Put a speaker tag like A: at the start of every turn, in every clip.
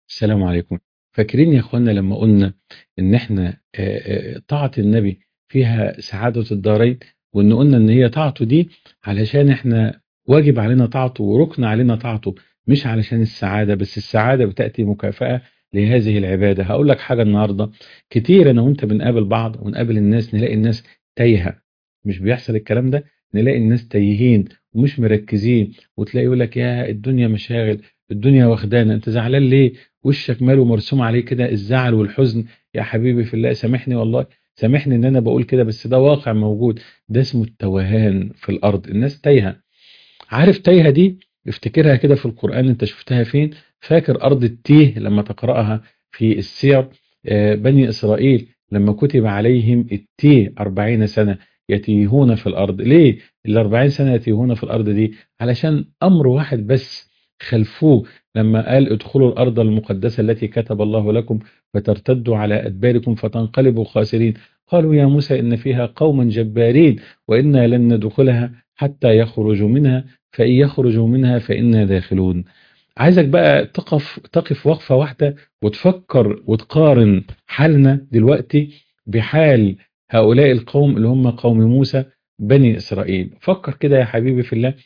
A: السلام عليكم فاكرين يا اخوانا لما قلنا ان احنا آه، آه، طاعة النبي فيها سعادة الدارين وان قلنا ان هي طاعته دي علشان احنا واجب علينا طاعته وركن علينا طاعته مش علشان السعادة بس السعادة بتأتي مكافأة لهذه العبادة هقول لك حاجة النهاردة كتير انا وانت بنقابل بعض ونقابل الناس نلاقي الناس تايهة مش بيحصل الكلام ده نلاقي الناس تايهين ومش مركزين وتلاقي يقول لك يا الدنيا مشاغل الدنيا واخدانا انت زعلان ليه وشك ماله مرسوم عليه كده الزعل والحزن يا حبيبي في الله سامحني والله سامحني ان انا بقول كده بس ده واقع موجود ده اسمه التوهان في الارض الناس تايهه عارف تايهه دي افتكرها كده في القران انت شفتها فين فاكر ارض التيه لما تقراها في السير آه، بني اسرائيل لما كتب عليهم التيه أربعين سنه يتيهون في الارض ليه ال 40 سنه يتيهون في الارض دي علشان امر واحد بس خلفوه لما قال ادخلوا الأرض المقدسة التي كتب الله لكم فترتدوا على أدباركم فتنقلبوا خاسرين قالوا يا موسى إن فيها قوما جبارين وإنا لن ندخلها حتى يخرجوا منها فإن يخرجوا منها فإنا داخلون عايزك بقى تقف تقف وقفة واحدة وتفكر وتقارن حالنا دلوقتي بحال هؤلاء القوم اللي هم قوم موسى بني إسرائيل فكر كده يا حبيبي في الله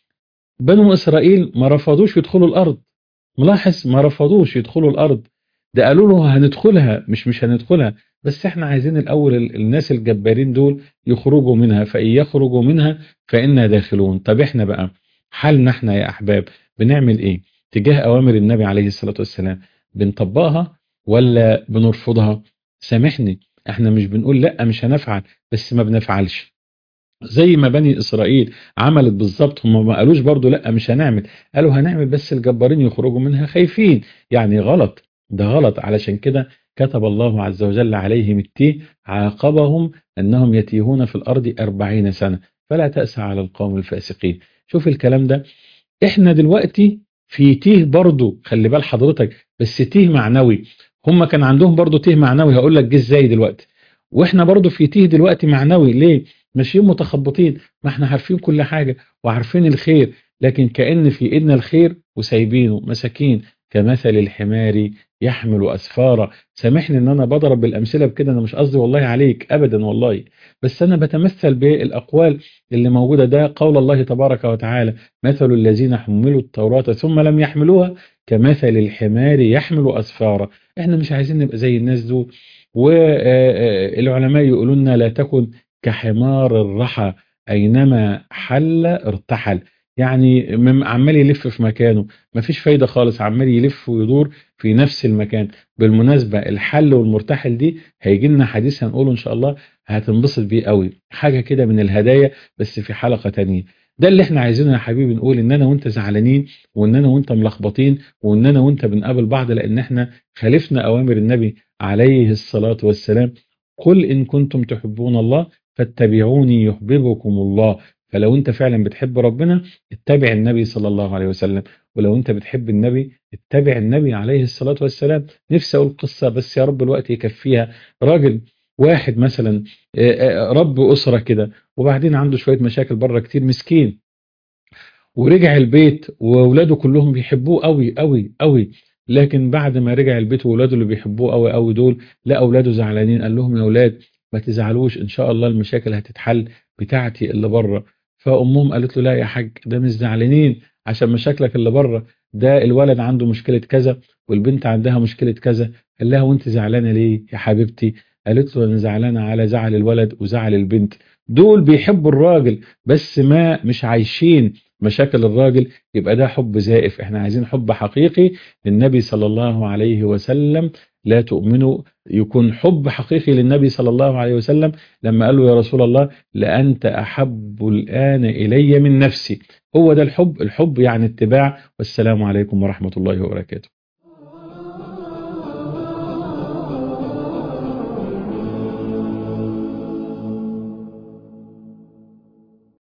A: بنو إسرائيل ما رفضوش يدخلوا الأرض ملاحظ ما رفضوش يدخلوا الأرض ده قالوا له هندخلها مش مش هندخلها بس احنا عايزين الأول ال- الناس الجبارين دول يخرجوا منها فإن يخرجوا منها فإنا داخلون طب احنا بقى حالنا احنا يا أحباب بنعمل ايه تجاه أوامر النبي عليه الصلاة والسلام بنطبقها ولا بنرفضها سامحني احنا مش بنقول لا مش هنفعل بس ما بنفعلش زي ما بني اسرائيل عملت بالظبط هم ما قالوش برضو لا مش هنعمل قالوا هنعمل بس الجبارين يخرجوا منها خايفين يعني غلط ده غلط علشان كده كتب الله عز وجل عليهم التيه عاقبهم انهم يتيهون في الارض أربعين سنه فلا تأس على القوم الفاسقين شوف الكلام ده احنا دلوقتي في تيه برضو خلي بال حضرتك بس تيه معنوي هم كان عندهم برضو تيه معنوي هقول لك جه ازاي دلوقتي واحنا برضو في تيه دلوقتي معنوي ليه ماشيين متخبطين ما احنا عارفين كل حاجة وعارفين الخير لكن كأن في ايدنا الخير وسايبينه مساكين كمثل الحمار يحمل أسفارا سامحني ان انا بضرب بالامثله بكده انا مش قصدي والله عليك ابدا والله بس انا بتمثل بالاقوال اللي موجوده ده قول الله تبارك وتعالى مثل الذين حملوا التوراة ثم لم يحملوها كمثل الحمار يحمل أسفارا احنا مش عايزين نبقى زي الناس دول والعلماء يقولون لنا لا تكن كحمار الرحى أينما حل ارتحل يعني مم- عمال يلف في مكانه مفيش فايدة خالص عمال يلف ويدور في نفس المكان بالمناسبة الحل والمرتحل دي هيجي لنا حديث هنقوله إن شاء الله هتنبسط بيه قوي حاجة كده من الهدايا بس في حلقة تانية ده اللي احنا عايزينه يا حبيبي نقول ان انا وانت زعلانين وان انا وانت ملخبطين وان انا وانت بنقابل بعض لان احنا خالفنا اوامر النبي عليه الصلاة والسلام قل ان كنتم تحبون الله فاتبعوني يحببكم الله فلو انت فعلا بتحب ربنا اتبع النبي صلى الله عليه وسلم ولو انت بتحب النبي اتبع النبي عليه الصلاة والسلام نفسي اقول قصة بس يا رب الوقت يكفيها راجل واحد مثلا آه، آه، رب أسرة كده وبعدين عنده شوية مشاكل بره كتير مسكين ورجع البيت واولاده كلهم بيحبوه قوي قوي قوي لكن بعد ما رجع البيت واولاده اللي بيحبوه قوي قوي دول لا اولاده زعلانين قال لهم يا اولاد ما تزعلوش ان شاء الله المشاكل هتتحل بتاعتي اللي بره فامهم قالت له لا يا حاج ده مش زعلانين عشان مشاكلك اللي بره ده الولد عنده مشكلة كذا والبنت عندها مشكلة كذا قال لها وانت زعلانة ليه يا حبيبتي قالت له انا زعلانة على زعل الولد وزعل البنت دول بيحبوا الراجل بس ما مش عايشين مشاكل الراجل يبقى ده حب زائف احنا عايزين حب حقيقي للنبي صلى الله عليه وسلم لا تؤمنوا يكون حب حقيقي للنبي صلى الله عليه وسلم لما قال له يا رسول الله لأنت أحب الآن إلي من نفسي هو ده الحب الحب يعني اتباع والسلام عليكم ورحمة الله وبركاته